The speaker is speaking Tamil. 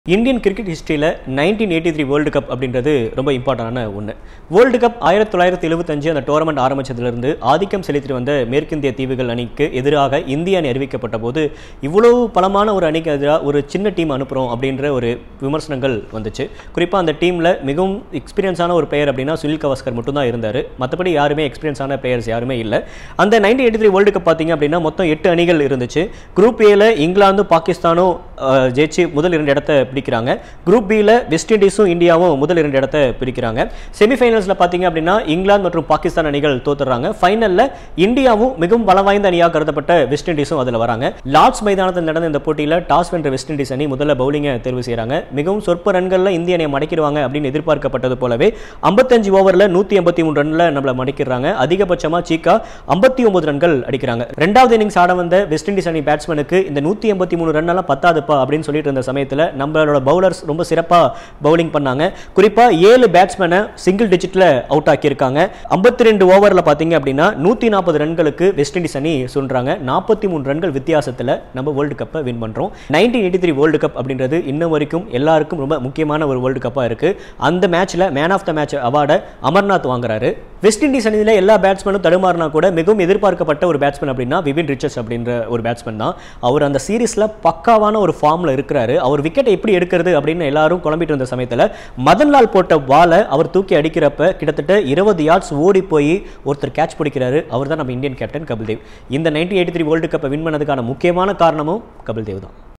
இந்தியன் கிரிக்கெட் ஹிஸ்டரியில் nineteen eighty three world cup அப்படின்றது ரொம்ப இம்பார்ட்டண்டான ஒன்று வேர்ல்டு கப் ஆயிரத்தி தொள்ளாயிரத்தி எழுபத்தஞ்சு அந்த டோர்னமெண்ட் ஆரம்பிச்சதிலிருந்து ஆதிக்கம் செலுத்தி வந்த மேற்கிந்திய தீவுகள் அணிக்கு எதிராக இந்திய அணி அறிவிக்கப்பட்ட போது இவ்வளவு பலமான ஒரு அணிக்கு எதிராக ஒரு சின்ன டீம் அனுப்புகிறோம் அப்படின்ற ஒரு விமர்சனங்கள் வந்துச்சு குறிப்பாக அந்த டீமில் மிகவும் எக்ஸ்பீரியன்ஸான ஒரு பிளேயர் அப்படின்னா சுனில் கவாஸ்கர் மட்டும்தான் இருந்தார் மற்றபடி யாருமே எக்ஸ்பீரியன்ஸான பிளேயர்ஸ் யாருமே இல்லை அந்த nineteen eighty three world cup பார்த்தீங்க அப்படின்னா மொத்தம் எட்டு அணிகள் இருந்துச்சு குரூப் ஏல இங்கிலாந்தும் பாகிஸ்தானும் அஹ், ஜெயிச்சு முதல் இரண்டு இடத்த பிடிக்கிறாங்க குரூப் பியில் வெஸ்ட் இண்டீஸும் இந்தியாவும் முதல் இரண்டு இடத்த பிடிக்கிறாங்க செமிஃபைனல்ஸில் பார்த்தீங்க அப்படின்னா இங்கிலாந்து மற்றும் பாகிஸ்தான் அணிகள் தோத்துறாங்க ஃபைனலில் இந்தியாவும் மிகவும் பலம் வாய்ந்த அணியாக கருதப்பட்ட வெஸ்ட் இண்டீஸும் அதில் வராங்க லார்ட்ஸ் மைதானத்தில் நடந்த இந்த போட்டியில் டாஸ் வென்ற வெஸ்ட் இண்டீஸ் அணி முதல்ல பவுலிங்கை தேர்வு செய்கிறாங்க மிகவும் சொற்ப ரன்களில் இந்திய அணியை மடக்கிடுவாங்க அப்படின்னு எதிர்பார்க்கப்பட்டது போலவே ஐம்பத்தஞ்சு ஓவரில் நூற்றி எண்பத்தி மூணு ரன்ல நம்மளை மடக்கிடுறாங்க அதிகபட்சமாக சீக்கா ஐம்பத்தி ஒன்பது ரன்கள் அடிக்கிறாங்க ரெண்டாவது இன்னிங்ஸ் ஆட வந்த வெஸ்ட் இண்டீஸ் அணி பேட்ஸ்மேனுக்கு இந்த நூற்றி எண்பத்தி மூணு ரன் எல்லாம் பத்தாதுப்பா அப்படின்னு சொல்லிட்டு இருந்த சமயத்தில் நம்மளோட பவுலர்ஸ் ரொம்ப சிறப்பாக பவுலிங் பண்ணாங்க குறிப்பாக ஏழு பேட்ஸ்மேனை சிங்கிள் டிஜிட்டில் அவுட் ஆக்கியிருக்காங்க ஐம்பத்தி ரெண்டு ஓவரில் பார்த்தீங்க அப்படின்னா நூற்றி நாற்பது ரன்களுக்கு வெஸ்ட் இண்டீஸ் அணி சுன்றாங்க நாற்பத்தி மூணு ரன்கள் வித்தியாசத்தில் நம்ம வேர்ல்டு கப்பை வின் பண்ணுறோம் nineteen eighty three world cup அப்படின்றது இன்ன வரைக்கும் எல்லாருக்கும் ரொம்ப முக்கியமான ஒரு வேர்ல்டு கப்பாக இருக்குது அந்த மேட்ச்சில் மேன் ஆஃப் த மேட்ச் அவார்டை அமர்நாத் வாங்குறாரு வெஸ்ட் இண்டீஸ் அணியில் எல்லா பேட்ஸ்மேனும் தடுமாறினா கூட மிகவும் எதிர்பார்க்கப்பட்ட ஒரு பேட்ஸ்மேன் அப்படின்னா விவின் ரிச்சர்ஸ் அப்படின்ற ஒரு பேட்ஸ்மேன் தான் அவர் அந்த சீரீஸில் பக்காவான ஒரு ஃபார்மில் இருக்கிறாரு அவர் விக்கெட்டை எப்படி எடுக்கிறது அப்படின்னு எல்லாரும் குழம்பிட்டு இருந்த சமயத்தில் மதன்லால் போட்ட பாலை அவர் தூக்கி அடிக்கிறப்ப கிட்டத்தட்ட இருபது யார்ட்ஸ் ஓடி போய் ஒருத்தர் கேட்ச் பிடிக்கிறாரு அவர் தான் நம்ம இந்தியன் கேப்டன் கபில் தேவ் இந்த நைன்டீன் எயிட்டி த்ரீ வேர்ல்டு கப்பை வின் பண்ணதுக்கான முக்கியமான காரணமும் கபில் தேவ் தான்